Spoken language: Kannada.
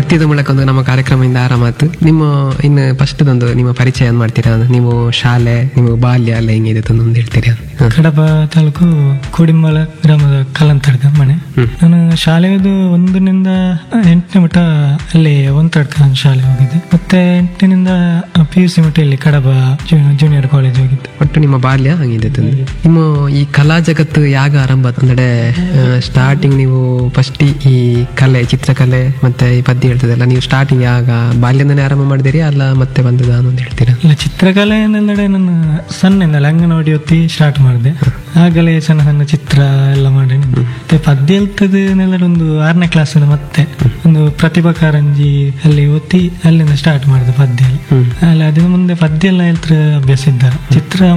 ನೃತ್ಯದ ಮೂಲಕ ಒಂದು ನಮ್ಮ ಕಾರ್ಯಕ್ರಮದಿಂದ ಆರಾಮಾತು ನಿಮ್ಮ ಇನ್ನು ಫಸ್ಟ್ ಒಂದು ನಿಮ್ಮ ಪರಿಚಯ ಏನ್ ಮಾಡ್ತೀರಾ ನೀವು ಶಾಲೆ ನಿಮ್ಮ ಬಾಲ್ಯ ಎಲ್ಲ ಹೆಂಗಿದೆ ಅಂತ ಒಂದು ಹೇಳ್ತೀರಾ ಹ. ಕಡಪ ತಾಲೂಕು ಕೋಡಿಂಬಳ ಗ್ರಾಮದ ಕಲ್ಲಂತಡ್ಕ ಮನೆ ನಾನು ಶಾಲೆದು ಒಂದರಿಂದ ಎಂಟನೇ ಮಟ್ಟ ಅಲ್ಲಿ ಒಂತಡ್ಕ ನಾನು ಶಾಲೆ ಹೋಗಿದ್ದೆ ಮತ್ತೆ ಎಂಟನಿಂದ ಪಿ ಯು ಸಿ ಮಟ್ಟ ಇಲ್ಲಿ ಕಡಪ ಜೂನಿಯರ್ ಕಾಲೇಜ್ ಹೋಗಿದ್ದೆ ಒಟ್ಟು ನಿಮ್ಮ ಬಾಲ್ಯ ಹಂಗಿದೆ ತಂದೆ ನಿಮ್ಮ ಈ ಕಲಾ ಜಗತ್ತು ಯಾಗ ಆರಂಭ ಆತು? ಅಂದ್ರೆ ಸ್ಟಾರ್ಟಿಂಗ್ ನೀವು ಫಸ್ಟ್ ಈ ಕಲೆ ಚಿತ್ರಕಲೆ ಮತ್ತೆ ಈ ಪದ್ಯ ಹೇಳ್ತದಲ್ಲ ನೀವು ಸ್ಟಾರ್ಟಿಂಗ್ ಯಾಗ ಬಾಲ್ಯದಿಂದನೇ ಆರಂಭ ಮಾಡಿದಿರಿ ಅಲ್ಲ ಮತ್ತೆ ಬಂದದ ಅನ್ನೋದು ಹೇಳ್ತೀರಾ ಇಲ್ಲ ಚಿತ್ರಕಲೆ ಎಂದೆಲ್ಲಡೆ ನಾನು ಸಣ್ಣಿಂದಲೇ ಅಂಗನವಾಡಿ ಹೊತ್ತಿ ಸ್ಟಾರ್ಟ್ ಮಾಡಿದೆ ಆಗಲೇ ಸಣ್ಣ ಸಣ್ಣ ಚಿತ್ರ ಎಲ್ಲ ಮಾಡಿ ಮತ್ತೆ ಪದ್ಯ ಹೇಳ್ತದೆ ನೆಲ್ಲಡೆ ಒಂದು ಆರನೇ ಕ್ಲಾಸ್ ಮತ್ತೆ ಒಂದು ಪ್ರತಿಭಾ ಕಾರಂಜಿ ಅಲ್ಲಿ ಓದ್ತಿ ಅಲ್ಲಿಂದ ಸ್ಟಾರ್ಟ್ ಮಾಡಿದೆ ಪದ್ಯ ಎಲ್ಲ. ಅಲ್ಲಿ ಅದ್ರ ಮುಂದೆ ಪದ್ಯ ಎಲ್ಲ ಹೇಳ್ತಾರೆ ಅಭ್ಯಾಸ ಇದ್ದ ಚಿತ್ರ